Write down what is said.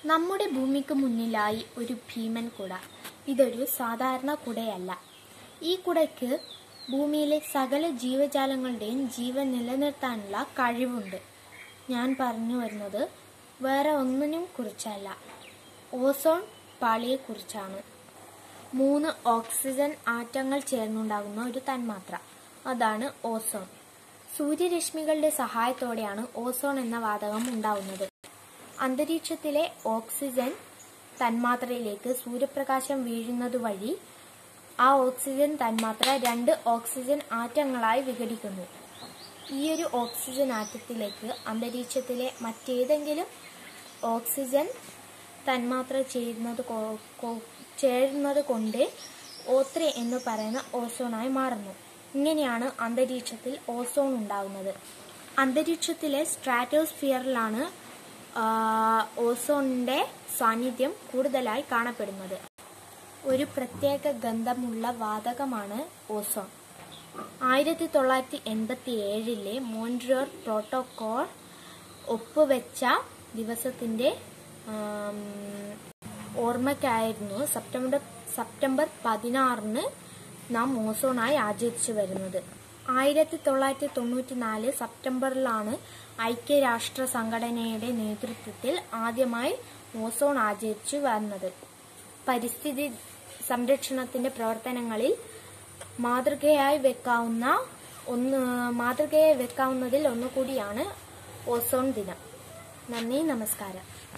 നമ്മുടെ ഭൂമിക്ക് മുന്നിലായി ഒരു ഭീമൻ കുട ഇതൊരു സാധാരണ കുടയല്ല ഈ കുടയ്ക്ക് ഭൂമിയിലെ സകല ജീവജാലങ്ങളുടെയും ജീവൻ നിലനിർത്താനുള്ള കഴിവുണ്ട് ഞാൻ പറഞ്ഞു വരുന്നത് വേറെ ഒന്നിനും കുറിച്ചല്ല ഓസോൺ പാളിയെക്കുറിച്ചാണ് മൂന്ന് ഓക്സിജൻ ആറ്റങ്ങൾ ചേർന്നുണ്ടാകുന്ന ഒരു തന്മാത്ര അതാണ് ഓസോൺ സൂര്യരശ്മികളുടെ സഹായത്തോടെയാണ് ഓസോൺ എന്ന വാതകം ഉണ്ടാവുന്നത് അന്തരീക്ഷത്തിലെ ഓക്സിജൻ തന്മാത്രയിലേക്ക് സൂര്യപ്രകാശം വീഴുന്നത് വഴി ആ ഓക്സിജൻ തന്മാത്ര രണ്ട് ഓക്സിജൻ ആറ്റങ്ങളായി വിഘടിക്കുന്നു ഈയൊരു ഓക്സിജൻ ആറ്റത്തിലേക്ക് അന്തരീക്ഷത്തിലെ മറ്റേതെങ്കിലും ഓക്സിജൻ തന്മാത്ര ചേരുന്നത് കൊ- കൊ- ചേരുന്നത് കൊണ്ട് ഓത്രി എന്ന് പറയുന്ന ഓസോണായി മാറുന്നു ഇങ്ങനെയാണ് അന്തരീക്ഷത്തിൽ ഓസോൺ ഉണ്ടാകുന്നത് അന്തരീക്ഷത്തിലെ സ്ട്രാറ്റോസ്ഫിയറിലാണ് ആ, ഓസോണിന്റെ സാന്നിധ്യം കൂടുതലായി കാണപ്പെടുന്നത് ഒരു പ്രത്യേക ഗന്ധമുള്ള വാതകമാണ് ഓസോൺ ആയിരത്തി തൊള്ളായിരത്തി എൺപത്തി ഏഴിലെ മോൺട്രിയർ പ്രോട്ടോകോൾ ഒപ്പുവെച്ച ദിവസത്തിന്റെ ആം, ഓർമ്മയ്ക്കായിരുന്നു സെപ്റ്റംബർ സെപ്റ്റംബർ പതിനാറിന് നാം ഓസോണായി ആചരിച്ചു വരുന്നത് ആയിരത്തി തൊള്ളായിരത്തി തൊണ്ണൂറ്റി നാല് സെപ്റ്റംബറിലാണ് ഐക്യരാഷ്ട്ര സംഘടനയുടെ നേതൃത്വത്തിൽ ആദ്യമായി ഓസോൺ ആചരിച്ചു വന്നത് പരിസ്ഥിതി സംരക്ഷണത്തിന്റെ പ്രവർത്തനങ്ങളിൽ മാതൃകയായി വെക്കാവുന്ന ഒന്ന് മാതൃകയായി വെക്കാവുന്നതിൽ ഒന്നുകൂടിയാണ് ഓസോൺ ദിനം നന്ദി നമസ്കാരം